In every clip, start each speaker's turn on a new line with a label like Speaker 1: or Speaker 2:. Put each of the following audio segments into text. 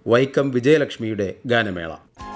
Speaker 1: വൈക്കം വിജയലക്ഷ്മിയുടെ ഗാനമേള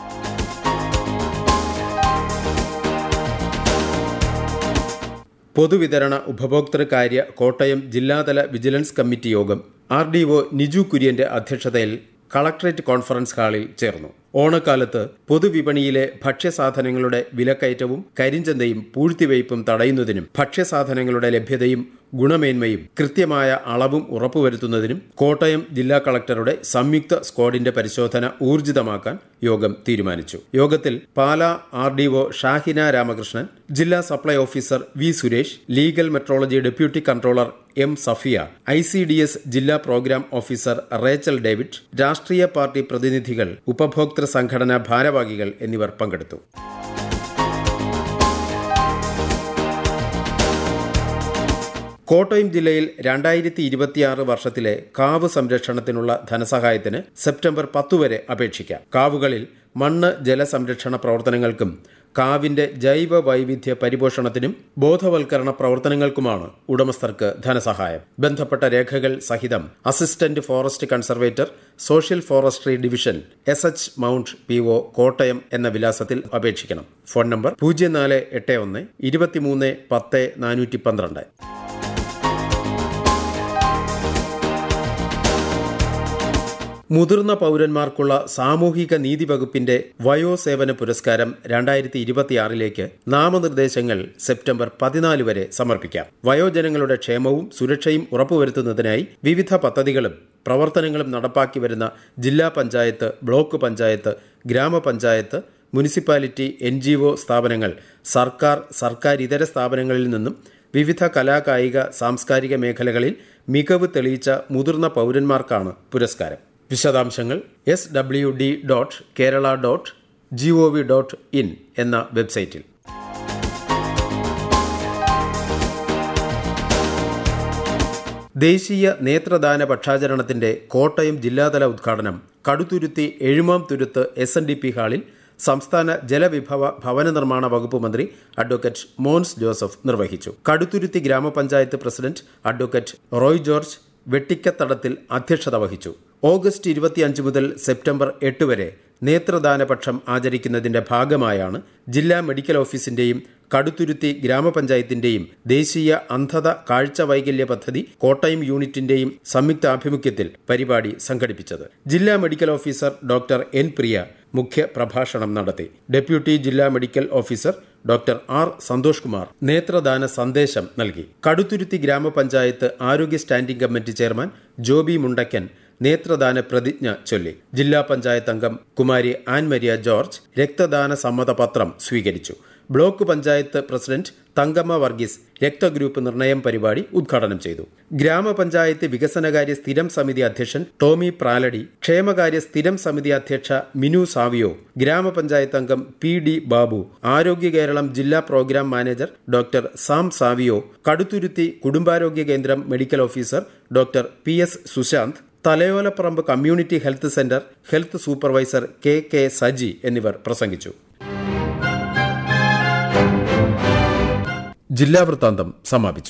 Speaker 1: പൊതുവിതരണ ഉപഭോക്തൃകാര്യ കോട്ടയം ജില്ലാതല വിജിലൻസ് കമ്മിറ്റി യോഗം ആർ ഡി ഒ നിജു കുര്യന്റെ അധ്യക്ഷതയിൽ കളക്ടറേറ്റ് കോൺഫറൻസ് ഹാളിൽ ചേർന്നു ഓണക്കാലത്ത് പൊതുവിപണിയിലെ ഭക്ഷ്യസാധനങ്ങളുടെ വിലക്കയറ്റവും കരിഞ്ചന്തയും പൂഴ്ത്തിവയ്പും തടയുന്നതിനും ഭക്ഷ്യസാധനങ്ങളുടെ ലഭ്യതയും ഗുണമേന്മയും കൃത്യമായ അളവും ഉറപ്പുവരുത്തുന്നതിനും കോട്ടയം ജില്ലാ കളക്ടറുടെ സംയുക്ത സ്ക്വാഡിന്റെ പരിശോധന ഊർജിതമാക്കാൻ യോഗം തീരുമാനിച്ചു യോഗത്തിൽ Pala R D O Shahina Ramakrishnan ജില്ലാ supply officer V Suresh legal metrology deputy controller M Safiya I C D S ജില്ലാ പ്രോഗ്രാം ഓഫീസർ റേച്ചൽ ഡേവിഡ് രാഷ്ട്രീയ പാർട്ടി പ്രതിനിധികൾ ഉപഭോക്തൃ സംഘടനാ ഭാരവാഹികൾ എന്നിവർ പങ്കെടുത്തു കോട്ടയം ജില്ലയിൽ രണ്ടായിരത്തി ഇരുപത്തിയാറ് വർഷത്തിലെ കാവ് സംരക്ഷണത്തിനുള്ള ധനസഹായത്തിന് സെപ്റ്റംബർ പത്ത് വരെ അപേക്ഷിക്കാം കാവുകളിൽ മണ്ണ് ജലസംരക്ഷണ പ്രവർത്തനങ്ങൾക്കും കാവിന്റെ ജൈവ വൈവിധ്യ പരിപോഷണത്തിനും ബോധവൽക്കരണ പ്രവർത്തനങ്ങൾക്കുമാണ് ഉടമസ്ഥർക്ക് ധനസഹായം ബന്ധപ്പെട്ട രേഖകൾ സഹിതം assistant forest conservator social forestry division S H mount P O Kottayam എന്ന വിലാസത്തിൽ അപേക്ഷിക്കണം ഫോൺ നമ്പർ പൂജ്യം നാല് എട്ട് ഒന്ന് ഇരുപത്തിമൂന്ന് പത്ത് നാനൂറ്റി പന്ത്രണ്ട് മുതിർന്ന പൗരന്മാർക്കുള്ള സാമൂഹിക നീതി വകുപ്പിന്റെ വയോസേവന പുരസ്കാരം രണ്ടായിരത്തി ഇരുപത്തിയാറിലേക്ക് നാമനിർദ്ദേശങ്ങൾ സെപ്റ്റംബർ പതിനാല് വരെ സമർപ്പിക്കാം വയോജനങ്ങളുടെ ക്ഷേമവും സുരക്ഷയും ഉറപ്പുവരുത്തുന്നതിനായി വിവിധ പദ്ധതികളും പ്രവർത്തനങ്ങളും നടപ്പാക്കി വരുന്ന ജില്ലാ പഞ്ചായത്ത് ബ്ലോക്ക് പഞ്ചായത്ത് ഗ്രാമപഞ്ചായത്ത് മുനിസിപ്പാലിറ്റി എൻ ജി ഒ സ്ഥാപനങ്ങൾ സർക്കാർ സർക്കാർ ഇതര സ്ഥാപനങ്ങളിൽ നിന്നും വിവിധ കലാകായിക സാംസ്കാരിക മേഖലകളിൽ മികവ് തെളിയിച്ച മുതിർന്ന പൗരന്മാർക്കാണ് പുരസ്കാരം വിശദാംശങ്ങൾ S W D dot Kerala dot G O V dot in എന്ന വെബ്സൈറ്റിൽ ദേശീയ നേത്രദാന പക്ഷാചരണത്തിന്റെ കോട്ടയം ജില്ലാതല ഉദ്ഘാടനം Kaduthuruthy Ezhumanthuruthu S N D P ഹാളിൽ സംസ്ഥാന ജലവിഭവ ഭവന നിർമ്മാണ വകുപ്പ് മന്ത്രി അഡ്വക്കേറ്റ് മോൻസ് ജോസഫ് നിർവഹിച്ചു കടുത്തുരുത്തി ഗ്രാമപഞ്ചായത്ത് president advocate Roy George Vettikkathadathil അധ്യക്ഷത വഹിച്ചു ഓഗസ്റ്റ് ഇരുപത്തിയഞ്ച് മുതൽ സെപ്റ്റംബർ എട്ട് വരെ നേത്രദാനപക്ഷം ആചരിക്കുന്നതിന്റെ ഭാഗമായാണ് ജില്ലാ മെഡിക്കൽ ഓഫീസിന്റെയും കടുത്തുരുത്തി ഗ്രാമപഞ്ചായത്തിന്റെയും ദേശീയ അന്ധത കാഴ്ച വൈകല്യ പദ്ധതി കോട്ടയം യൂണിറ്റിന്റെയും സംയുക്താഭിമുഖ്യത്തിൽ പരിപാടി സംഘടിപ്പിച്ചത് ജില്ലാ medical officer doctor N Priya മുഖ്യ പ്രഭാഷണം നടത്തി ഡെപ്യൂട്ടി ജില്ലാ medical officer doctor R Santhosh Kumar നേത്രദാന സന്ദേശം നൽകി കടുത്തുരുത്തി ഗ്രാമപഞ്ചായത്ത് ആരോഗ്യ standing committee chairman Joby Mundakkan നേത്രദാന പ്രതിജ്ഞ ചൊല്ലി ജില്ലാ പഞ്ചായത്ത് അംഗം കുമാരി ആൻമരിയ ജോർജ് രക്തദാന സമ്മതപത്രം സ്വീകരിച്ചു ബ്ലോക്ക് പഞ്ചായത്ത് പ്രസിഡന്റ് തങ്കമ്മ വർഗീസ് രക്തഗ്രൂപ്പ് നിർണയം പരിപാടി ഉദ്ഘാടനം ചെയ്തു ഗ്രാമപഞ്ചായത്ത് വികസനകാര്യ സ്ഥിരം സമിതി അധ്യക്ഷൻ ടോമി പ്രാലടി ക്ഷേമകാര്യ സ്ഥിരം സമിതി അധ്യക്ഷ മിനു സാവിയോ ഗ്രാമപഞ്ചായത്ത് അംഗം പി ഡി ബാബു ആരോഗ്യ കേരളം ജില്ലാ programme manager doctor Sam Savio Kaduthuruthy കുടുംബാരോഗ്യ കേന്ദ്രം medical officer doctor P S Sushant Thalayolaparambu community health centre health supervisor K K Saji എന്നിവർ പ്രസംഗിച്ചു ജില്ലാ വൃത്താന്തം സമാപിച്ചു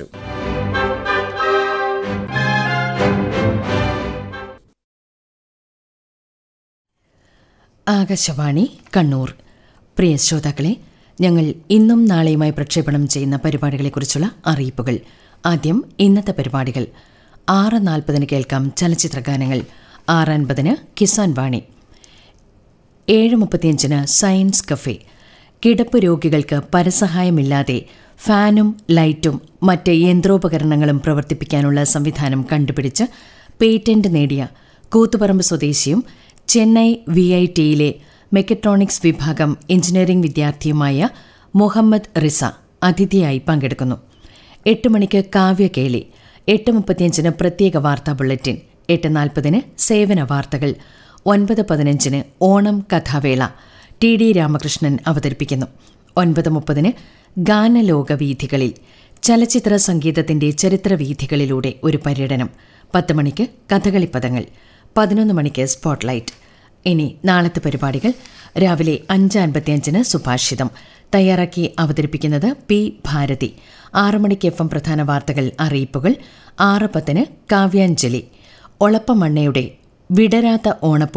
Speaker 2: ആകാശവാണി കണ്ണൂർ പ്രിയ ശ്രോതാക്കളെ ഞങ്ങൾ ഇന്നും നാളെയുമായി പ്രക്ഷേപണം ചെയ്യുന്ന പരിപാടികളെക്കുറിച്ചുള്ള അറിയിപ്പുകൾ ആദ്യം ഇന്നത്തെ പരിപാടികൾ ആറ് നാൽപ്പതിന് കേൾക്കാം ചലച്ചിത്ര ഗാനങ്ങൾ ആറ് അൻപതിന് കിസാൻ വാണി ഏഴ് മുപ്പത്തിയഞ്ചിന് സയൻസ് കഫേ കിടപ്പ് രോഗികൾക്ക് പരസഹായമില്ലാതെ ഫാനും ലൈറ്റും മറ്റ് യന്ത്രോപകരണങ്ങളും പ്രവർത്തിപ്പിക്കാനുള്ള സംവിധാനം കണ്ടുപിടിച്ച് പേറ്റന്റ് നേടിയ കൂത്തുപറമ്പ് സ്വദേശിയും ചെന്നൈ വി ഐ ടിയിലെ മെക്കട്രോണിക്സ് വിഭാഗം എഞ്ചിനീയറിംഗ് വിദ്യാർത്ഥിയുമായ മുഹമ്മദ് റിസ അതിഥിയായി പങ്കെടുക്കുന്നു എട്ട് മണിക്ക് കാവ്യകേളി എട്ട് മുപ്പത്തിയഞ്ചിന് പ്രത്യേക വാർത്താ ബുള്ളറ്റിൻ എട്ട് നാൽപ്പതിന് സേവന വാർത്തകൾ ഒൻപത് പതിനഞ്ചിന് ഓണം കഥാവേള ടി ഡി രാമകൃഷ്ണൻ അവതരിപ്പിക്കുന്നു ഒൻപത് മുപ്പതിന് ഗാനലോകവീഥികളിൽ ചലച്ചിത്ര സംഗീതത്തിന്റെ ചരിത്രവീഥികളിലൂടെ ഒരു പര്യടനം പത്ത് മണിക്ക് കഥകളിപ്പദങ്ങൾ പതിനൊന്ന് മണിക്ക് സ്പോട്ട്ലൈറ്റ് ഇനി നാളത്തെ പരിപാടികൾ രാവിലെ അഞ്ച് അൻപത്തിയഞ്ചിന് സുഭാഷിതം തയ്യാറാക്കി അവതരിപ്പിക്കുന്നത് പി ഭാരതി ആറ് മണിക്ക് എഫ് എം പ്രധാന വാർത്തകൾ അറിയിപ്പുകൾ ആറ് പത്തിന് കാവ്യാഞ്ജലി ഒളപ്പമണ്ണയുടെ വിടരാത്ത ഓണപ്പൂ